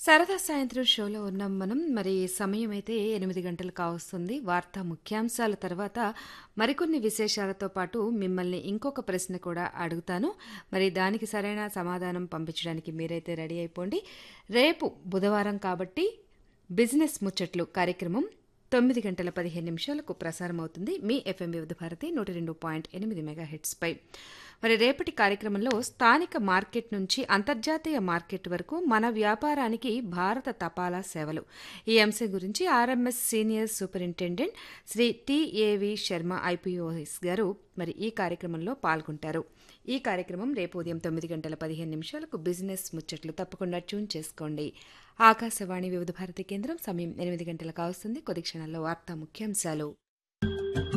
సరదా సాయంత్రం షోలో ఉన్నాం మనం మరి సమయం అయితే ఎనిమిది గంటలు కావస్తుంది వార్తా ముఖ్యాంశాల తర్వాత మరికొన్ని విశేషాలతో పాటు మిమ్మల్ని ఇంకొక ప్రశ్న కూడా అడుగుతాను మరి దానికి సరైన సమాధానం పంపించడానికి మీరైతే రెడీ అయిపోండి రేపు బుధవారం కాబట్టి బిజినెస్ ముచ్చట్లు కార్యక్రమం తొమ్మిది గంటల పదిహేను నిమిషాలకు ప్రసారం అవుతుంది మీ ఎఫ్ఎం వివిధ భారతి నూట రెండు పాయింట్ ఎనిమిది మెగా హెడ్స్పై మరి రేపటి కార్యక్రమంలో స్థానిక మార్కెట్ నుంచి అంతర్జాతీయ మార్కెట్ వరకు మన వ్యాపారానికి భారత తపాలా సేవలు ఈ అంశం గురించి R M S senior superintendent Shri T A V Sharma I P O S గారు మరి ఈ కార్యక్రమంలో పాల్గొంటారు ఈ కార్యక్రమం రేపు ఉదయం తొమ్మిది గంటల పదిహేను నిమిషాలకు బిజినెస్ ముచ్చట్లు తప్పకుండా ట్యూన్ చేసుకోండి ఆకాశవాణి వివిధ భారతి కేంద్రం సమయం ఎనిమిది గంటలకు వస్తుంది కొద్ది క్షణాల్లో వార్తా ముఖ్యాంశాలు